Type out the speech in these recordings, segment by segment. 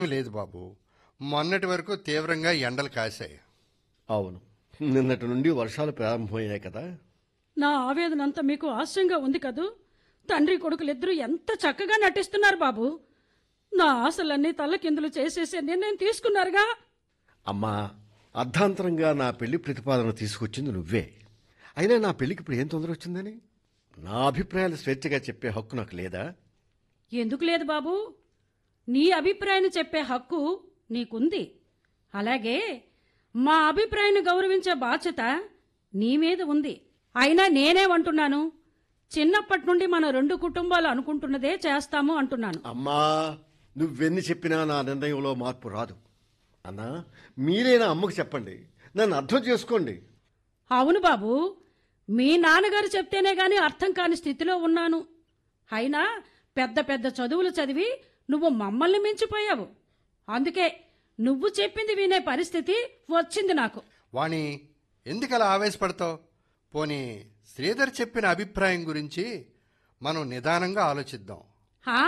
లేదు బాబు మొన్నటి వరకు తీవ్రంగా ఎండలు కాశాయి అవును నిన్నటి నుండి వర్షాలు ప్రారంభమయ్యాయి కదా నా ఆవేదన అంతా మీకు ఆశయంగా ఉంది కదూ తండ్రి కొడుకులిద్దరూ ఎంత చక్కగా నటిస్తున్నారు బాబు నా ఆశలన్నీ తల్లకిందులు చేసేసే నిర్ణయం తీసుకున్నారుగా అమ్మా అర్ధాంతరంగా నా పెళ్లి ప్రతిపాదన తీసుకొచ్చింది నువ్వే అయినా నా పెళ్లికి ఇప్పుడు ఏం తొందర వచ్చిందని నా అభిప్రాయాలు స్వేచ్ఛగా చెప్పే హక్కు నాకు లేదా ఎందుకు లేదు బాబు నీ అభిప్రాయాన్ని చెప్పే హక్కు నీకుంది అలాగే మా అభిప్రాయాన్ని గౌరవించే బాధ్యత నీ మీద ఉంది అయినా నేనేమంటున్నాను చిన్నప్పటి నుండి మన రెండు కుటుంబాలు అనుకుంటున్నదే చేస్తాము అంటున్నాను అమ్మా నువ్వెన్ని చెప్పినా నా నిర్ణయంలో మార్పు రాదు అన్నా మీరైనా అమ్మకు చెప్పండి నన్ను అర్థం చేసుకోండి అవును బాబు మీ నాన్నగారు చెప్తేనే గాని అర్థం కాని స్థితిలో ఉన్నాను అయినా పెద్ద పెద్ద చదువులు చదివి నువ్వు మమ్మల్ని మించిపోయావు అందుకే నువ్వు చెప్పింది వినే పరిస్థితి వచ్చింది నాకు వాణి ఎందుకలా ఆవేశపడతావు పోనీ శ్రీధర్ చెప్పిన అభిప్రాయం గురించి మనం నిదానంగా ఆలోచిద్దాం హా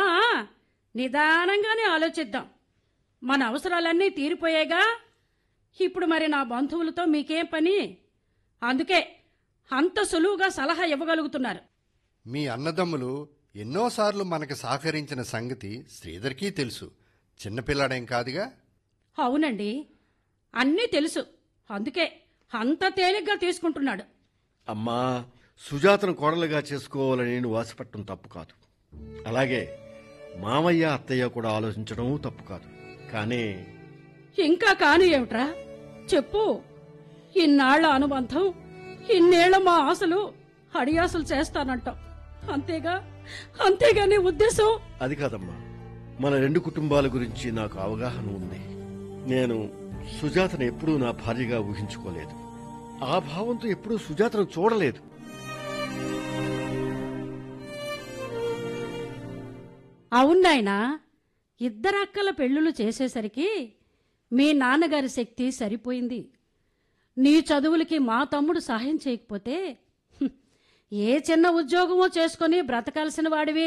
నిదానంగానే ఆలోచిద్దాం మన అవసరాలన్నీ తీరిపోయాగా ఇప్పుడు మరి నా బంధువులతో మీకేం పని అందుకే అంత సులువుగా సలహా ఇవ్వగలుగుతున్నారు మీ అన్నదమ్ములు ఎన్నోసార్లు మనకు సహకరించిన సంగతి శ్రీధర్కి తెలుసు చిన్నపిల్లాడేం కాదుగా అవునండి అన్నీ తెలుసు అందుకే అంత తేలిగ్గా తీసుకుంటున్నాడు అమ్మా సుజాతను కోడలుగా చేసుకోవాలని నేను ఆశపడటం తప్పు కాదు అలాగే మామయ్య అత్తయ్య కూడా ఆలోచించడం తప్పు కాదు కానీ ఇంకా కాని ఏమిట్రా చెప్పు ఇన్నాళ్ల అనుబంధం ఇన్నేళ్ల మా ఆశలు అడియాసలు చేస్తానంటాం అంతేగా అంతేగాని ఉద్దేశం అది కాదమ్మా మన రెండు కుటుంబాల గురించి నాకు అవగాహన ఉంది నేను సుజాతను ఎప్పుడూ నా భార్యగా ఊహించుకోలేదు ఆ భావంతో ఎప్పుడూ సుజాతను చూడలేదు అవునాయనా ఇద్దరక్కల పెళ్ళిళ్ళు చేసేసరికి మీ నాన్నగారి శక్తి సరిపోయింది నీ చదువులకి మా తమ్ముడు సహాయం చేయకపోతే హ్మ్, ఏ చిన్న ఉద్యోగమో చేసుకొని బ్రతకాల్సిన వాడివి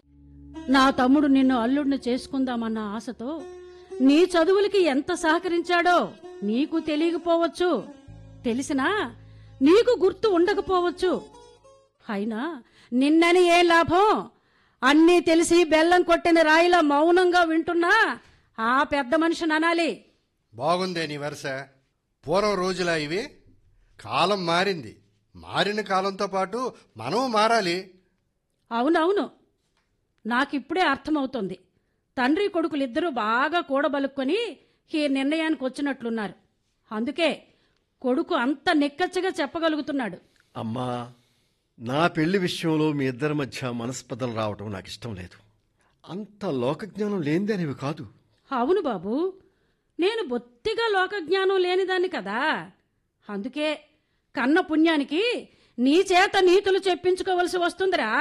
నా తమ్ముడు నిన్ను అల్లుడిని చేసుకుందామన్న ఆశతో నీ చదువులకి ఎంత సహకరించాడో నీకు తెలియకపోవచ్చు తెలిసినా నీకు గుర్తు ఉండకపోవచ్చు అయినా నిన్నని ఏ లాభం అన్నీ తెలిసి బెల్లం కొట్టిన రాయిలా మౌనంగా వింటున్నా ఆ పెద్ద మనిషిని అనాలి బాగుందే నీ వరుస పూర్వం రోజులా ఇవి కాలం మారింది మారిన కాలంతో పాటు మనం మారాలి అవునవును నాకిప్పుడే అర్థమవుతోంది తండ్రి కొడుకులిద్దరూ బాగా కూడబలుక్కొని ఈ నిర్ణయానికి వచ్చినట్లున్నారు అందుకే కొడుకు అంత నిక్కచ్చగా చెప్పగలుగుతున్నాడు అమ్మా నా పెళ్లి విషయంలో మీ ఇద్దరి మధ్య మనస్పదలు రావటం నాకు ఇష్టం లేదు అంత లోకజ్ఞానం లేనిదనేవి కాదు అవును బాబు నేను బొత్తిగా లోకజ్ఞానం లేనిదాన్ని కదా అందుకే కన్న పుణ్యానికి నీ చేత నీతులు చెప్పించుకోవలసి వస్తుందిరా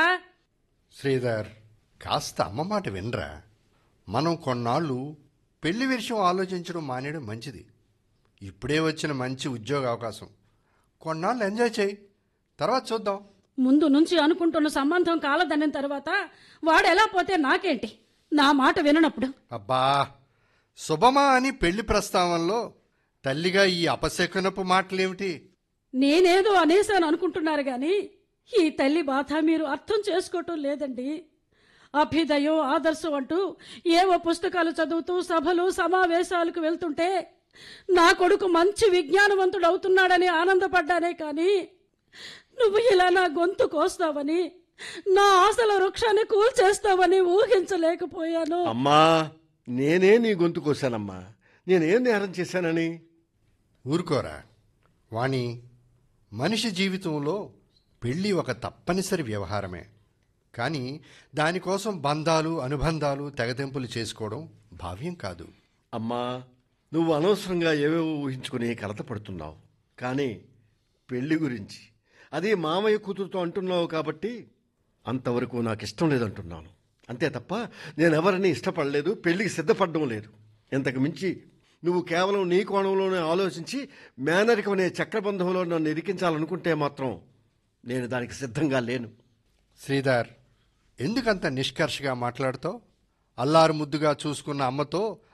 శ్రీధర్ కాస్త అమ్మ మాట వినరా మనం కొన్నాళ్ళు పెళ్లి విషయం ఆలోచించడం మానేయడం మంచిది ఇప్పుడే వచ్చిన మంచి ఉద్యోగ అవకాశం కొన్నాళ్ళు ఎంజాయ్ చేయి తర్వాత చూద్దాం ముందు నుంచి అనుకుంటున్న సంబంధం కాలదన్న తర్వాత వాడు ఎలా పోతే నాకేంటి నా మాట విననప్పుడు అబ్బా శుభమా అని పెళ్లి ప్రస్తావనలో తల్లిగా ఈ అపశకునపు మాటలేమిటి నేనేదో అనేసాను అనుకుంటున్నారు గాని ఈ తల్లి బాధ మీరు అర్థం చేసుకోవటం లేదండి అభ్యుదయం ఆదర్శం అంటూ ఏవో పుస్తకాలు చదువుతూ సభలు సమావేశాలకు వెళ్తుంటే నా కొడుకు మంచి విజ్ఞానవంతుడు అవుతున్నాడని ఆనందపడ్డానే కానీ నువ్వు ఇలా నా గొంతు కోస్తావని నా ఆశల వృక్షాన్ని కూల్చేస్తావని ఊహించలేకపోయాను అమ్మా నేనే నీ గొంతు కోశానమ్మా నేనేం నేరం చేశానని ఊరుకోరా వాణి మనిషి జీవితంలో పెళ్ళి ఒక తప్పనిసరి వ్యవహారమే కానీ దానికోసం బంధాలు అనుబంధాలు తెగతెంపులు చేసుకోవడం భావ్యం కాదు అమ్మా నువ్వు అనవసరంగా ఏవేవో ఊహించుకుని కలత పడుతున్నావు కానీ పెళ్లి గురించి అది మామయ్య కూతురుతో అంటున్నావు కాబట్టి అంతవరకు నాకు ఇష్టం లేదంటున్నాను అంతే తప్ప నేను ఎవరిని ఇష్టపడలేదు పెళ్లికి సిద్ధపడడం లేదు ఇంతకు మించి నువ్వు కేవలం నీ కోణంలోనే ఆలోచించి మేనరికం అనే చక్రబంధంలో నన్ను ఇరికించాలనుకుంటే మాత్రం నేను దానికి సిద్ధంగా లేను శ్రీధర్ ఎందుకంత నిష్కర్షగా మాట్లాడుతావు అల్లారు ముద్దుగా చూసుకున్న అమ్మతో